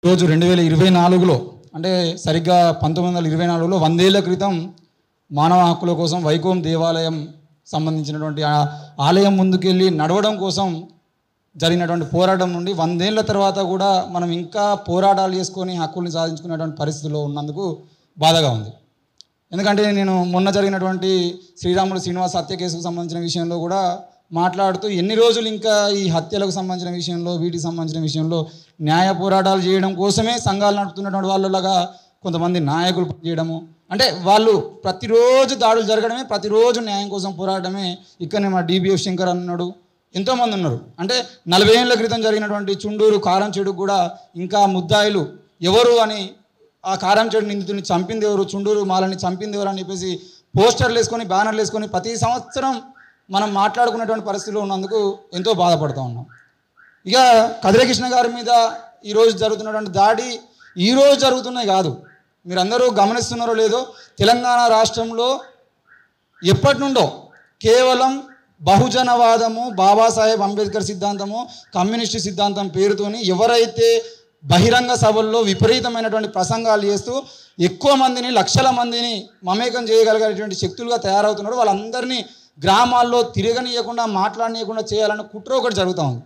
రోజు రెండు వేల ఇరవై నాలుగులో అంటే సరిగ్గా పంతొమ్మిది వందల ఇరవై నాలుగులో వందేళ్ల క్రితం మానవ హక్కుల కోసం వైకోం దేవాలయం సంబంధించినటువంటి ఆ ఆలయం ముందుకెళ్ళి నడవడం కోసం జరిగినటువంటి పోరాటం నుండి వందేళ్ల తర్వాత కూడా మనం ఇంకా పోరాటాలు చేసుకొని హక్కుల్ని సాధించుకునేటువంటి పరిస్థితిలో ఉన్నందుకు బాధగా ఉంది ఎందుకంటే నేను మొన్న జరిగినటువంటి శ్రీరాముడు శ్రీనివాస్ హత్య కేసుకు సంబంధించిన విషయంలో కూడా మాట్లాడుతూ ఎన్ని రోజులు ఇంకా ఈ హత్యలకు సంబంధించిన విషయంలో వీటికి సంబంధించిన విషయంలో న్యాయ పోరాటాలు చేయడం కోసమే సంఘాలు నడుపుతున్నటువంటి వాళ్ళలాగా కొంతమంది నాయకులు చేయడము అంటే వాళ్ళు ప్రతిరోజు దాడులు జరగడమే ప్రతిరోజు న్యాయం కోసం పోరాడమే ఇక్కడనే మా డిబిఎఫ్ శంకర్ అన్నాడు ఎంతోమంది ఉన్నారు అంటే నలభై ఏళ్ళ క్రితం జరిగినటువంటి చుండూరు కారం చెడు కూడా ఇంకా ముద్దాయిలు ఎవరు అని ఆ కారం చెడు నిందితుడిని చంపింది ఎవరు చుండూరు మాలని చంపింది ఎవరు అని చెప్పేసి పోస్టర్లు వేసుకొని బ్యానర్లు వేసుకొని ప్రతి సంవత్సరం మనం మాట్లాడుకునేటువంటి పరిస్థితిలో ఉన్నందుకు ఎంతో బాధపడుతూ ఉన్నాం ఇక కదిరకృష్ణ గారి మీద ఈరోజు జరుగుతున్నటువంటి దాడి ఈరోజు జరుగుతున్నాయి కాదు మీరందరూ గమనిస్తున్నారో లేదో తెలంగాణ రాష్ట్రంలో ఎప్పటి నుండో కేవలం బహుజనవాదము బాబాసాహెబ్ అంబేద్కర్ సిద్ధాంతము కమ్యూనిస్టు సిద్ధాంతం పేరుతోని ఎవరైతే బహిరంగ సభల్లో విపరీతమైనటువంటి ప్రసంగాలు చేస్తూ ఎక్కువ మందిని లక్షల మందిని మమేకం చేయగలిగేటువంటి శక్తులుగా తయారవుతున్నారో వాళ్ళందరినీ గ్రామాల్లో తిరగనీయకుండా మాట్లాడనీయకుండా చేయాలన్న కుట్ర ఒకటి జరుగుతూ ఉంది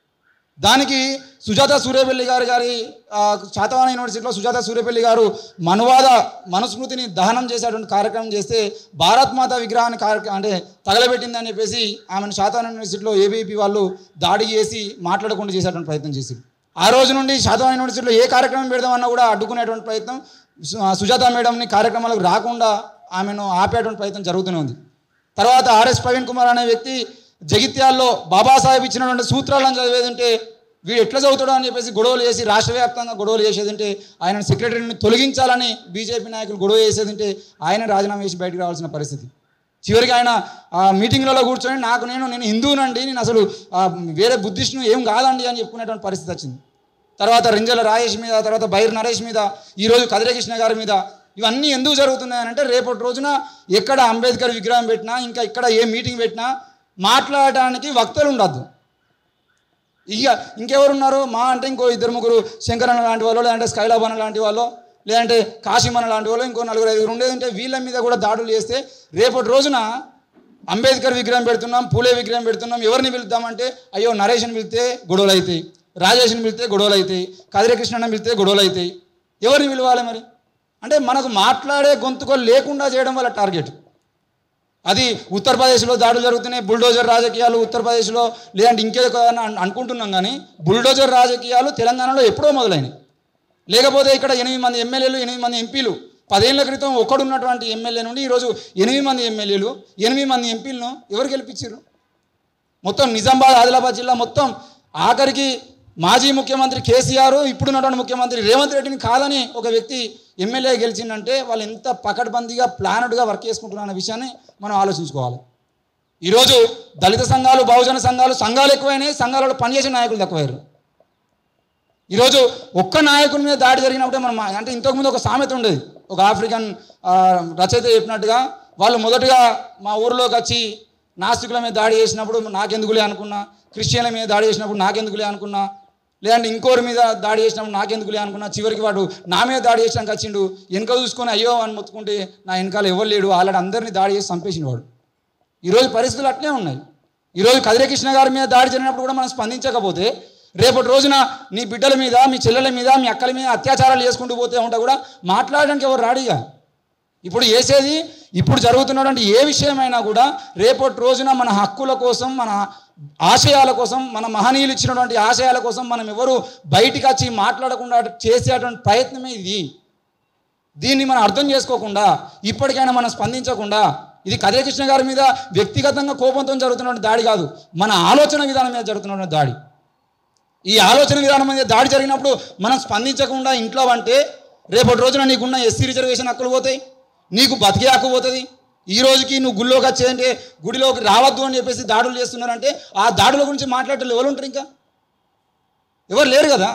దానికి సుజాత సూర్యపల్లి గారి గారి ఆ, శాతవాహన యూనివర్సిటీలో సుజాత సూర్యపల్లి గారు మనువాద మనుస్మృతిని దహనం చేసేటువంటి కార్యక్రమం చేస్తే భారత్ మాత విగ్రహాన్ని కార్య అంటే తగలబెట్టింది అని చెప్పేసి ఆమెను శాతవాహన యూనివర్సిటీలో ఏబీపీ వాళ్ళు దాడి చేసి మాట్లాడకుండా చేసేటువంటి ప్రయత్నం చేసింది ఆ రోజు నుండి శాతవాహన యూనివర్సిటీలో ఏ కార్యక్రమం పెడదామన్నా కూడా అడ్డుకునేటువంటి ప్రయత్నం సు- ఆ, సుజాత మేడంని కార్యక్రమాలకు రాకుండా ఆమెను ఆపేటువంటి ప్రయత్నం జరుగుతూనే ఉంది తర్వాత ఆర్ఎస్ ప్రవీణ్ కుమార్ అనే వ్యక్తి జగిత్యాల్లో బాబాసాహెబ్ ఇచ్చినటువంటి సూత్రాలను చదివేది ఉంటే వీడు ఎట్లా చదువుతాడో అని చెప్పేసి గొడవలు చేసి రాష్ట్ర వ్యాప్తంగా గొడవలు చేసేది ఉంటే ఆయన సెక్రటరీని తొలగించాలని బీజేపీ నాయకులు గొడవ చేసేది ఉంటే ఆయన రాజీనామా చేసి బయటకు రావాల్సిన పరిస్థితి చివరికి ఆయన ఆ మీటింగ్లలో కూర్చొని నాకు నేను నేను హిందువునండి నేను అసలు ఆ, వేరే బుద్ధిస్టును ఏం కాదండి అని చెప్పుకునేటువంటి పరిస్థితి వచ్చింది తర్వాత రెంజల రాజేష్ మీద తర్వాత బైర్ నరేష్ మీద ఈరోజు కదిరకృష్ణ గారి మీద ఇవన్నీ ఎందుకు జరుగుతున్నాయని అంటే రేపటి రోజున ఎక్కడ అంబేద్కర్ విగ్రహం పెట్టినా ఇంకా ఇక్కడ ఏ మీటింగ్ పెట్టినా మాట్లాడడానికి వక్తలు ఉండద్దు ఇక ఇంకెవరు ఉన్నారు మా అంటే ఇంకో ఇద్దరు ముగ్గురు శంకరన్న లాంటి వాళ్ళు లేదంటే స్కైలాబన్ లాంటి వాళ్ళు లేదంటే కాశీమన్న లాంటి వాళ్ళు ఇంకో నలుగురు ఐదుగురు ఉండేది ఉంటే వీళ్ళ మీద కూడా దాడులు చేస్తే రేపటి రోజున అంబేద్కర్ విగ్రహం పెడుతున్నాం పూలే విగ్రహం పెడుతున్నాం ఎవరిని పిలుద్దామంటే అయ్యో నరేష్ని పిలిస్తే గొడవలు అవుతాయి రాజేష్ని పిలిస్తే గొడవలు అవుతాయి కదిరకృష్ణని పిలిస్తే గొడవలు అవుతాయి ఎవరిని పిలవాలి మరి అంటే మనకు మాట్లాడే గొంతుకలు లేకుండా చేయడం వల్ల టార్గెట్ అది ఉత్తరప్రదేశ్లో దాడులు జరుగుతున్నాయి బుల్డోజర్ రాజకీయాలు ఉత్తరప్రదేశ్లో లేదంటే ఇంకేదో అని అన్- అనుకుంటున్నాం కానీ బుల్డోజర్ రాజకీయాలు తెలంగాణలో ఎప్పుడో మొదలైనవి లేకపోతే ఇక్కడ ఎనిమిది మంది ఎమ్మెల్యేలు ఎనిమిది మంది ఎంపీలు పదేళ్ల క్రితం ఒక్కడున్నటువంటి ఎమ్మెల్యే నుండి ఈరోజు ఎనిమిది మంది ఎమ్మెల్యేలు ఎనిమిది మంది ఎంపీలను ఎవరు గెలిపించారు మొత్తం నిజామాబాద్ ఆదిలాబాద్ జిల్లా మొత్తం ఆఖరికి మాజీ ముఖ్యమంత్రి కేసీఆర్ ఇప్పుడున్నటువంటి ముఖ్యమంత్రి రేవంత్ రెడ్డిని కాదని ఒక వ్యక్తి ఎమ్మెల్యే గెలిచిందంటే వాళ్ళు ఎంత పకడ్బందీగా ప్లానెడ్గా వర్క్ చేసుకుంటున్నారు అనే విషయాన్ని మనం ఆలోచించుకోవాలి ఈరోజు దళిత సంఘాలు బహుజన సంఘాలు సంఘాలు ఎక్కువైనాయి సంఘాలలో పనిచేసే నాయకులు తక్కువయ్యారు ఈరోజు ఒక్క నాయకుని మీద దాడి జరిగినప్పుడే మనం మా- అంటే ఇంతకుముందు ఒక సామెత ఉండేది ఒక ఆఫ్రికన్ ఆ, రచయిత చెప్పినట్టుగా వాళ్ళు మొదటగా మా ఊరిలోకి వచ్చి నాస్తికుల మీద దాడి చేసినప్పుడు నాకెందుకులే అనుకున్నా క్రిస్టియన్ల మీద దాడి చేసినప్పుడు నాకెందుకులే అనుకున్నా లేదంటే ఇంకోరి మీద దాడి చేసినప్పుడు నాకెందుకులే అనుకున్నా చివరికి వాడు నా మీద దాడి చేసినాక వచ్చిండు వెనక చూసుకొని అయ్యో అని మొత్తుకుంటే నా వెనకాల ఎవరు లేడు ఆల్రెడీ అందరినీ దాడి చేసి చంపేసిన వాడు ఈరోజు పరిస్థితులు అట్లే ఉన్నాయి ఈరోజు కదిరకృష్ణ గారి మీద దాడి జరిగినప్పుడు కూడా మనం స్పందించకపోతే రేపటి రోజున నీ బిడ్డల మీద మీ చెల్లెల మీద మీ అక్కల మీద అత్యాచారాలు చేసుకుంటూ పోతే ఉంటా కూడా మాట్లాడడానికి ఎవరు రాడిగా ఇప్పుడు చేసేది ఇప్పుడు జరుగుతున్నటువంటి ఏ విషయమైనా కూడా రేపటి రోజున మన హక్కుల కోసం మన ఆశయాల కోసం మన మహనీయులు ఇచ్చినటువంటి ఆశయాల కోసం మనం ఎవరు బయటికి వచ్చి మాట్లాడకుండా చేసేటువంటి ప్రయత్నమే ఇది దీన్ని మనం అర్థం చేసుకోకుండా ఇప్పటికైనా మనం స్పందించకుండా ఇది కథకృష్ణ గారి మీద వ్యక్తిగతంగా కోపంతో జరుగుతున్నటువంటి దాడి కాదు మన ఆలోచన విధానం మీద జరుగుతున్నటువంటి దాడి ఈ ఆలోచన విధానం మీద దాడి జరిగినప్పుడు మనం స్పందించకుండా ఇంట్లో అంటే రేపటి రోజున నీకున్న ఎస్సీ రిజర్వేషన్ హక్కులు పోతాయి నీకు బతికే హక్కు పోతుంది ఈ రోజుకి నువ్వు గుళ్ళోకి వచ్చేదంటే గుడిలోకి రావద్దు అని చెప్పేసి దాడులు చేస్తున్నారంటే ఆ దాడుల గురించి మాట్లాడే ఎవరు ఉంటారు ఇంకా ఎవరు లేరు కదా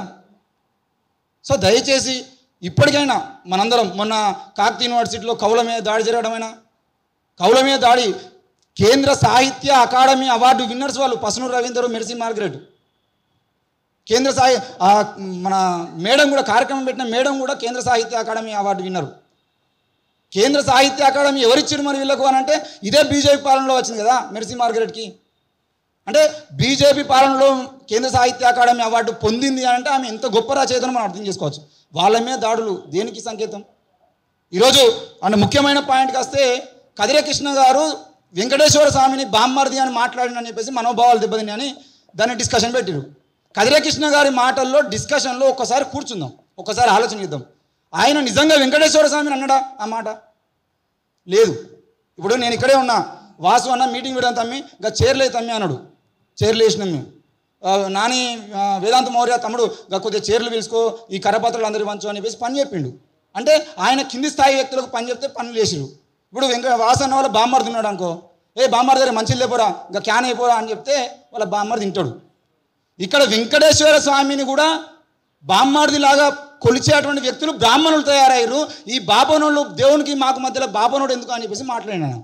సో దయచేసి ఇప్పటికైనా మనందరం మొన్న కాకతీయ యూనివర్సిటీలో కవుల మీద దాడి జరగడమైనా కవుల మీద దాడి కేంద్ర సాహిత్య అకాడమీ అవార్డు విన్నర్స్ వాళ్ళు పసునూరు రవీందర్ మెర్సీ మార్గరెట్ కేంద్ర సాహి ఆ మన మేడం కూడా కార్యక్రమం పెట్టిన మేడం కూడా కేంద్ర సాహిత్య అకాడమీ అవార్డు విన్నరు కేంద్ర సాహిత్య అకాడమీ ఎవరిచ్చారు మరి వీళ్ళకు అని అంటే ఇదే బీజేపీ పాలనలో వచ్చింది కదా మెర్సీ మార్గరెట్కి అంటే బీజేపీ పాలనలో కేంద్ర సాహిత్య అకాడమీ అవార్డు పొందింది అని అంటే ఆమె ఎంత గొప్ప రచయితను మనం అర్థం చేసుకోవచ్చు వాళ్ళ మీద దాడులు దేనికి సంకేతం ఈరోజు అన్న ముఖ్యమైన పాయింట్కి వస్తే కదిరే కృష్ణ గారు వెంకటేశ్వర స్వామిని బామ్మర్ది అని మాట్లాడినని చెప్పేసి మనోభావాలు దెబ్బతిని అని దాన్ని డిస్కషన్ పెట్టారు కదిరే కృష్ణ గారి మాటల్లో డిస్కషన్లో ఒక్కసారి కూర్చుందాం ఒక్కసారి ఆలోచన చేద్దాం ఆయన నిజంగా వెంకటేశ్వర స్వామిని అన్నాడా ఆ మాట లేదు ఇప్పుడు నేను ఇక్కడే ఉన్నా వాసు అన్న మీటింగ్ పెడదాం తమ్మి ఇంకా చైర్లే తమ్మి అన్నాడు చైర్లు వేసినాం మేము ఆ, నాని ఆ, వేదాంత మౌర్య తమ్ముడు ఇంకా కొద్దిగా చైర్లు పిలుచుకో ఈ కరపత్రాలు అందరి పంచు అని చెప్పేసి పని చెప్పిండు అంటే ఆయన కింది స్థాయి వ్యక్తులకు పని చెప్తే పనులు చేసిరు ఇప్పుడు వెంక వాసు అన్న వాళ్ళ బామ్మర్ది ఉన్నాడు అనుకో ఏ బామ్మర్ దగ్గర మంచిది లేపోరా ఇంకా క్యాన్ అయిపోరా అని చెప్తే వాళ్ళ బామ్మర్ తింటాడు ఇక్కడ వెంకటేశ్వర స్వామిని కూడా బామ్మార్దిలాగా కొలిచేటువంటి వ్యక్తులు బ్రాహ్మణులు తయారయ్యారు ఈ బాపనులు దేవునికి మాకు మధ్యలో బాపనుడు ఎందుకు అని చెప్పేసి మాట్లాడినాను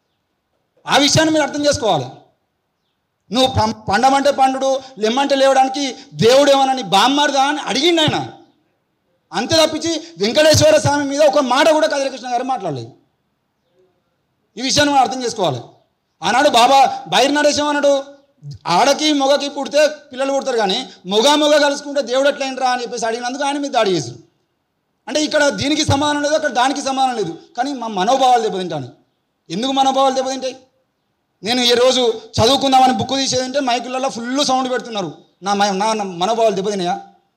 ఆ విషయాన్ని మీరు అర్థం చేసుకోవాలి నువ్వు పం- పండమంటే పండుడు లెమ్మంటే లేవడానికి దేవుడు ఏమన్నా నీ బామ్మార్దా అని అడిగిండు ఆయన అంతే తప్పించి వెంకటేశ్వర స్వామి మీద ఒక మాట కూడా కదిరకృష్ణ గారు మాట్లాడలేదు ఈ విషయాన్ని మనం అర్థం చేసుకోవాలి ఆనాడు బాబా బైర్ నరేశం అన్నాడు ఆడకి మొగకి పుడితే పిల్లలు పుడతారు కానీ మొగ మొగ కలుసుకుంటే దేవుడు ఎట్లయినరా అని చెప్పేసి అడిగినందుకు ఆయన మీద దాడి చేశారు అంటే ఇక్కడ దీనికి సమానం లేదు అక్కడ దానికి సమానం లేదు కానీ మా మనోభావాలు దెబ్బతింటాను ఎందుకు మనోభావాలు దెబ్బతింటాయి నేను ఈ రోజు చదువుకుందామని బుక్ తీసేదంటే మైకులలో ఫుల్ సౌండ్ పెడుతున్నారు నా మ- నా నా మనోభావాలు దెబ్బతినాయా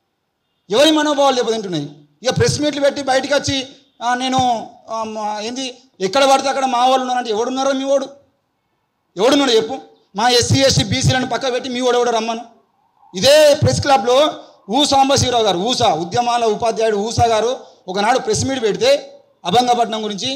ఎవరి మనోభావాలు దెబ్బతింటున్నాయి ఇక ప్రెస్ మీట్లు పెట్టి బయటికి వచ్చి ఆ, నేను ఆ, మా- ఏంది ఎక్కడ పడితే అక్కడ మా వాళ్ళు ఉన్నారంటే ఎవడున్నారో మీ వాడు ఎవడున్నాడు చెప్పు మా ఎస్సీ ఎస్టీ బీసీలను పక్క పెట్టి మీ వాడు ఎవడో రమ్మను ఇదే ప్రెస్ క్లబ్లో ఊ సాంబశివరావు గారు ఊసా ఉద్యమాల ఉపాధ్యాయుడు ఊసా గారు ఒకనాడు ప్రెస్ మీట్ పెడితే అభంగపట్నం గురించి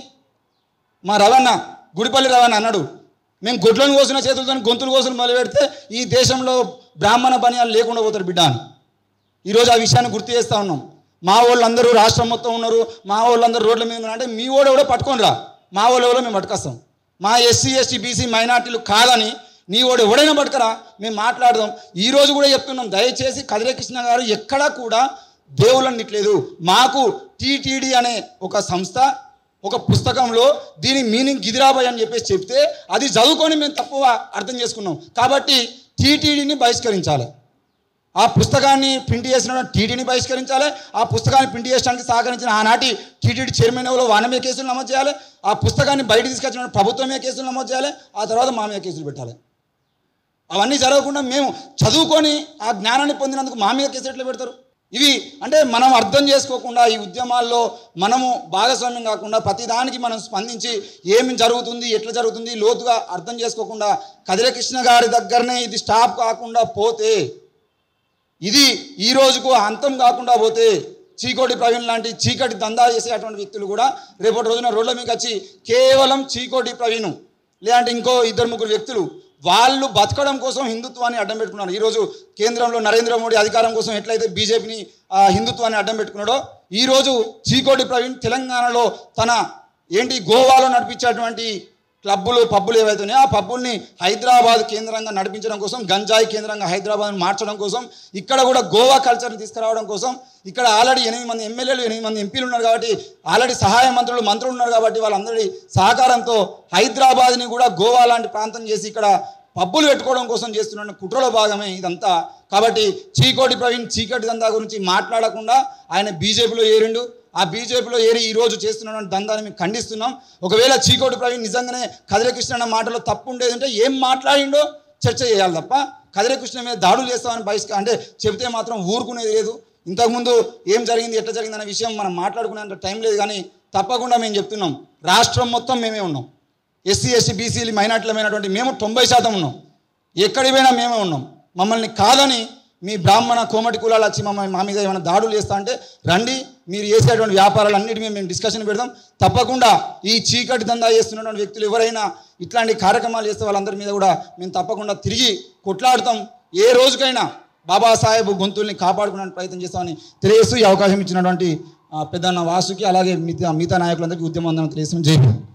మా రవణ గుడిపల్లి రవణ అన్నాడు మేము గొడ్లను కోసిన చేతులతో గొంతులు కోసులు మొదలు పెడితే ఈ దేశంలో బ్రాహ్మణ బనియాలు లేకుండా పోతారు బిడ్డ అని ఈరోజు ఆ విషయాన్ని గుర్తు చేస్తూ ఉన్నాం మా వాళ్ళందరూ రాష్ట్రం మొత్తం ఉన్నారు మా వాళ్ళందరూ రోడ్ల మీద ఉన్నారు అంటే మీ వాడు ఎవడో పట్టుకొని రా మా వాళ్ళు ఎవరో మేము పట్టుకొస్తాం మా ఎస్సీ ఎస్టీ బీసీ మైనార్టీలు కాదని నీ వాడు ఎవడైనా పట్టుకరా మేము మాట్లాడదాం ఈ రోజు కూడా చెప్తున్నాం దయచేసి కదిరే కృష్ణ గారు ఎక్కడా కూడా దేవుళ్ళన్నిట్లేదు మాకు టీటీడీ అనే ఒక సంస్థ ఒక పుస్తకంలో దీని మీనింగ్ గిదిరాబాయ్ అని చెప్పేసి చెప్తే అది చదువుకొని మేము తప్పుగా అర్థం చేసుకున్నాం కాబట్టి టీటీడీని బహిష్కరించాలి ఆ పుస్తకాన్ని ప్రింట్ చేసిన టీటీని బహిష్కరించాలి ఆ పుస్తకాన్ని ప్రింట్ చేయడానికి సహకరించిన ఆనాటి టీటీడీ చైర్మన్ ఎవరో వాన మీద కేసులు నమోదు చేయాలి ఆ పుస్తకాన్ని బయట తీసుకొచ్చిన ప్రభుత్వం మీద కేసులు నమోదు చేయాలి ఆ తర్వాత మా మీద కేసులు పెట్టాలి అవన్నీ జరగకుండా మేము చదువుకొని ఆ జ్ఞానాన్ని పొందినందుకు మా మీద కేసు ఎట్లా పెడతారు ఇవి అంటే మనం అర్థం చేసుకోకుండా ఈ ఉద్యమాల్లో మనము భాగస్వామ్యం కాకుండా ప్రతిదానికి మనం స్పందించి ఏమి జరుగుతుంది ఎట్లా జరుగుతుంది లోతుగా అర్థం చేసుకోకుండా కదిరకృష్ణ గారి దగ్గరనే ఇది స్టాప్ కాకుండా పోతే ఇది ఈ రోజుకు అంతం కాకుండా పోతే చీకోటి ప్రవీణ్ లాంటి చీకటి దందా చేసేటువంటి వ్యక్తులు కూడా రేపటి రోజున రోడ్ల మీకు వచ్చి కేవలం చీకోటి ప్రవీణ్ లేదంటే ఇంకో ఇద్దరు ముగ్గురు వ్యక్తులు వాళ్ళు బతకడం కోసం హిందుత్వాన్ని అడ్డం పెట్టుకున్నారు ఈరోజు కేంద్రంలో నరేంద్ర మోడీ అధికారం కోసం ఎట్లయితే బీజేపీని ఆ, హిందుత్వాన్ని అడ్డం పెట్టుకున్నాడో ఈరోజు చీకోటి ప్రవీణ్ తెలంగాణలో తన ఏంటి గోవాలో నడిపించేటువంటి క్లబ్బులు పబ్బులు ఏవైతే ఉన్నాయో ఆ పబ్బుల్ని హైదరాబాద్ కేంద్రంగా నడిపించడం కోసం గంజాయి కేంద్రంగా హైదరాబాద్ మార్చడం కోసం ఇక్కడ కూడా గోవా కల్చర్ని తీసుకురావడం కోసం ఇక్కడ ఆల్రెడీ ఎనిమిది మంది ఎమ్మెల్యేలు ఎనిమిది మంది ఎంపీలు ఉన్నారు కాబట్టి ఆల్రెడీ సహాయ మంత్రులు మంత్రులు ఉన్నారు కాబట్టి వాళ్ళందరి సహకారంతో హైదరాబాద్ని కూడా గోవా లాంటి ప్రాంతం చేసి ఇక్కడ పబ్బులు పెట్టుకోవడం కోసం చేస్తున్న కుట్రలో భాగమే ఇదంతా కాబట్టి చీకోటి ప్రవీణ్ చీకటి దందా గురించి మాట్లాడకుండా ఆయన బీజేపీలో ఏరిండు ఆ బీజేపీలో ఏరి ఈ రోజు చేస్తున్నటువంటి దందాన్ని మేము ఖండిస్తున్నాం ఒకవేళ చీకోటి ప్రవీణ్ నిజంగానే కదిరకృష్ణ అన్న మాటలో తప్పు ఉండేది అంటే ఏం మాట్లాడిండో చర్చ చేయాలి తప్ప కదిరకృష్ణ మీద దాడులు చేస్తామని బహిష్క అంటే చెబితే మాత్రం ఊరుకునేది లేదు ఇంతకుముందు ఏం జరిగింది ఎట్లా జరిగింది అనే విషయం మనం మాట్లాడుకునేంత టైం లేదు కానీ తప్పకుండా మేము చెప్తున్నాం రాష్ట్రం మొత్తం మేమే ఉన్నాం ఎస్సీ ఎస్సీ బీసీలు మైనార్టీలమైనటువంటి మేము తొంభై శాతం ఉన్నాం ఎక్కడికి పోయినా మేమే ఉన్నాం మమ్మల్ని కాదని మీ బ్రాహ్మణ కోమటి కులాలు వచ్చి మమ్మల్ని మా మీద ఏమైనా దాడులు చేస్తా అంటే రండి మీరు చేసేటువంటి వ్యాపారాలు అన్నిటి మీద మేము డిస్కషన్ పెడదాం తప్పకుండా ఈ చీకటి దందా చేస్తున్నటువంటి వ్యక్తులు ఎవరైనా ఇట్లాంటి కార్యక్రమాలు చేస్తే వాళ్ళందరి మీద కూడా మేము తప్పకుండా తిరిగి కొట్లాడుతాం ఏ రోజుకైనా బాబాసాహెబ్ గొంతుల్ని కాపాడుకునే ప్రయత్నం చేస్తామని తెలియజేస్తూ ఈ అవకాశం ఇచ్చినటువంటి ఆ, పెద్దన్న వాసుకి అలాగే మిగతా మిగతా నాయకులందరికీ ఉద్యమం తెలియజేస్తున్నాం జై హింద్